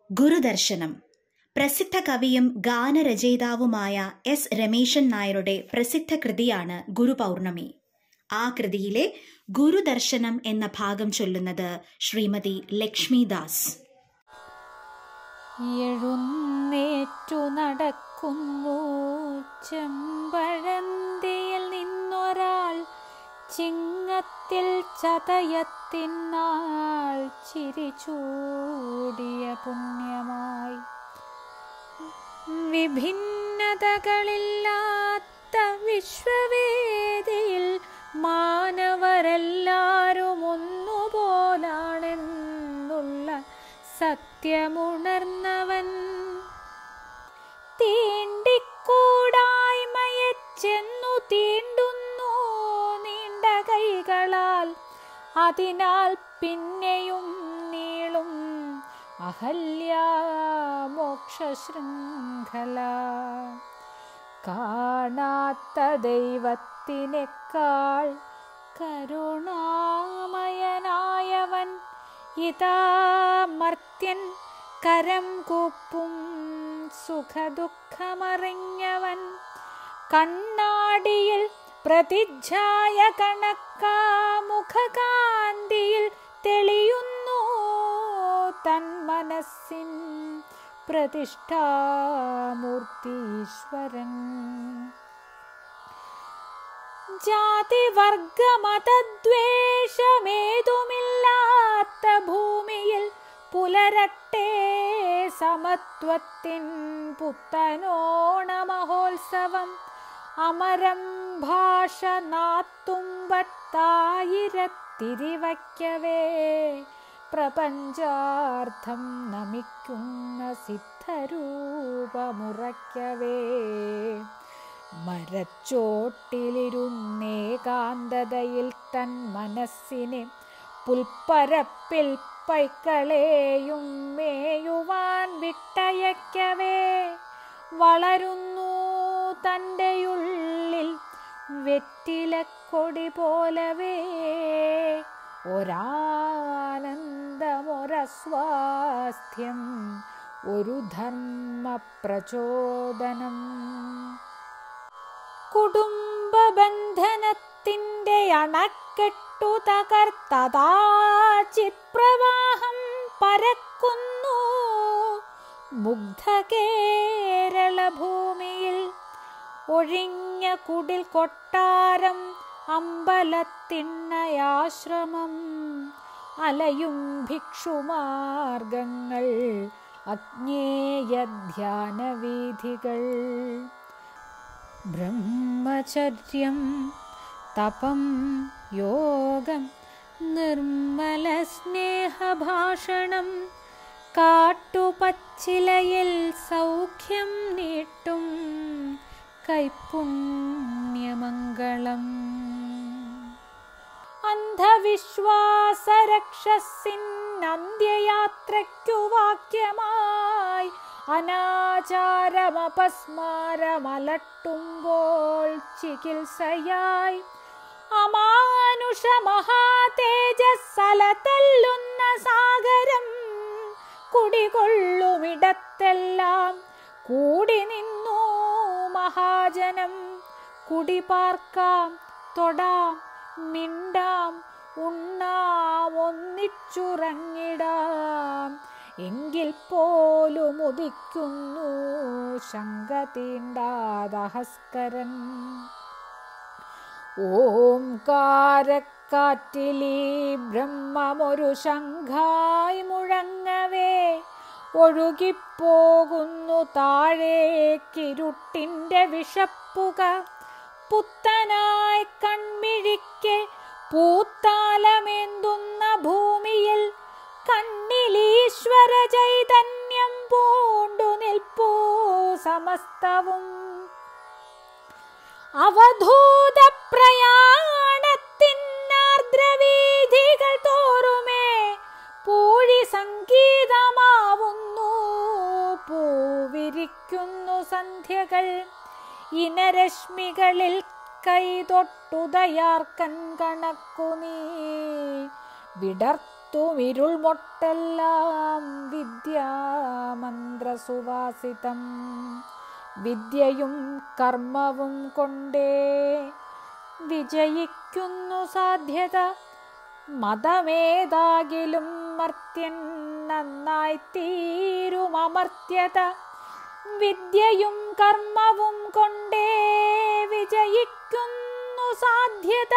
ഗുരുദർശനം പ്രസിദ്ധ കവിയും ഗാനരചയിതാവുമായ എസ് രമേശൻ നായരുടെ പ്രസിദ്ധ കൃതിയാണ് ഗുരുപൗർണമി ആ കൃതിയിലെ ഗുരുദർശനം എന്ന ഭാഗം ചൊല്ലുന്നത് ശ്രീമതി ലക്ഷ്മിദാസ് എഴുന്നേറ്റു നടക്കുന്നു ചെമ്പഴന്തിയിൽ നിന്നൊരാൾ ചിങ്ങത്തിൽ ചതയത്തിനാൾ ചിരിച്ചൂടിയ പുണ്യമായി വിഭിന്നതകളില്ലാത്ത വിശ്വവേദിയിൽ മാനവരെല്ലാരും ഒന്നുപോലാണെന്നുള്ള സത്യമുണർന്നവൻ തീണ്ടിക്കൂടായ്മയെ ചെന്നു തീണ്ടുന്നു നീണ്ട കൈകളാൽ അതിനാൽ പിന്നെയും നീളും അഹല്യാമോക്ഷശൃംഖല കാണാത്ത ദൈവത്തിനേക്കാൾ കരുണാമയനായവൻ ഇതാ മർത്യൻ കരം കൂപ്പും സുഖദുഃഖമറിഞ്ഞവൻ കണ്ണാടിയിൽ പ്രതിച്ഛായ കണക്കാ മുഖകാന്തിയിൽ തെളിയുന്നു തൻ മനസ്സിൻ പ്രതിഷ്ഠാമൂർത്തീശ്വരൻ ജാതി വർഗ മതദ്വേഷമേതുമില്ലാത്ത ഭൂമിയിൽ പുലരട്ടെ സമത്വത്തിൻ പുത്തനോണ മഹോത്സവം അമരം ഭാഷ നാത്തുമ്പത്തായിരത്തിരിവയ്ക്കവേ പ്രപഞ്ചാർത്ഥം നമിക്കുന്ന സിദ്ധരൂപമുറയ്ക്കവേ മരച്ചോട്ടിലിരുന്നേകാന്തതയിൽ തൻ മനസ്സിനെ പുൽപ്പരപ്പിൽ പൈക്കളെയും മേയുവാൻ വിട്ടയക്കവേ വളരുന്നു തൻ്റെ ഉള്ളിൽ വെറ്റിലക്കൊടി പോലവേ ഒരാനന്ദമൊരസ്വാസ്ഥ്യം ഒരു ധർമ്മ പ്രചോദനം കുടുംബ ബന്ധനത്തിൻ്റെ അണക്കെട്ടു തകർത്തതാ ചിത്പ്രവാഹം പരക്കുന്നു മുഗ്ധ കേരള ഭൂമിയിൽ ഒഴിഞ്ഞ കുടിൽ കൊട്ടാരം അമ്പലത്തിണ്ണയാശ്രമം അലയും ഭിക്ഷുമാർഗങ്ങൾ അജ്ഞേയ ധ്യാനവീഥികൾ ബ്രഹ്മചര്യം തപം യോഗം നിർമ്മല സ്നേഹഭാഷണം കാട്ടുപച്ചിലയിൽ സൗഖ്യം നീട്ടും കൈപുണ്യമംഗളം അന്ധവിശ്വാസരക്ഷസിൻ അന്ത്യയാത്രയ്ക്കു വാക്യമായി അനാചാരമപസ്മാരമലട്ടുമ്പോൾ ചികിത്സയായി അമാനുഷ മഹാതേജസ്സലതല്ലുന്ന സാഗരം കുടികൊള്ളുമിടത്തെല്ലാം കൂടി നിന്നു മഹാജനം കുടിപാർക്കാം തൊടാം മിണ്ടാം ഉണ്ണാം ഒന്നിച്ചുറങ്ങിടാം എങ്കിൽ പോലും ഉദിക്കുന്നു ശങ്ക തീണ്ടാദഹസ്കരൻ ഓംകാരക്കാറ്റിലീ ബ്രഹ്മമൊരു ശംഖായി മുഴങ്ങവേ ഒഴുകിപ്പോകുന്നു താഴേക്കിരുട്ടിൻ്റെ വിഷപ്പുക പുത്തനായി കൺമിഴിക്ക് പൂത്താലമേന്തുന്ന ഭൂമിയിൽ കണ്ണിലീശ്വര ചൈതന്യം പൂണ്ടു നിൽപ്പൂ സമസ്തവും അവധൂത പ്രയാണത്തിനാർദ്രവീഥികൾ തോറുമേ പൂഴി സംഗീതമാവുന്നു പൂവിരിക്കുന്നു സന്ധ്യകൾ ഇനരശ്മികളിൽ കൈതൊട്ടുദയാർക്കൻ കണക്കു നീ വിടർത്തുമിരുൾ മൊട്ടെല്ലാം വിദ്യാ സുവാസിതം വിദ്യയും കർമ്മവും കൊണ്ടേ വിജയിക്കുന്നു സാധ്യത മതമേതാകിലും മർത്യൻ നന്നായി തീരുമമർത്യത വിദ്യയും കർമ്മവും കൊണ്ടേ വിജയിക്കുന്നു സാധ്യത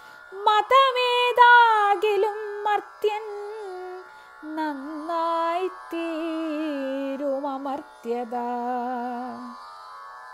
മതമേതാകിലും മർത്യൻ നന്നായി തീരുമമർത്യത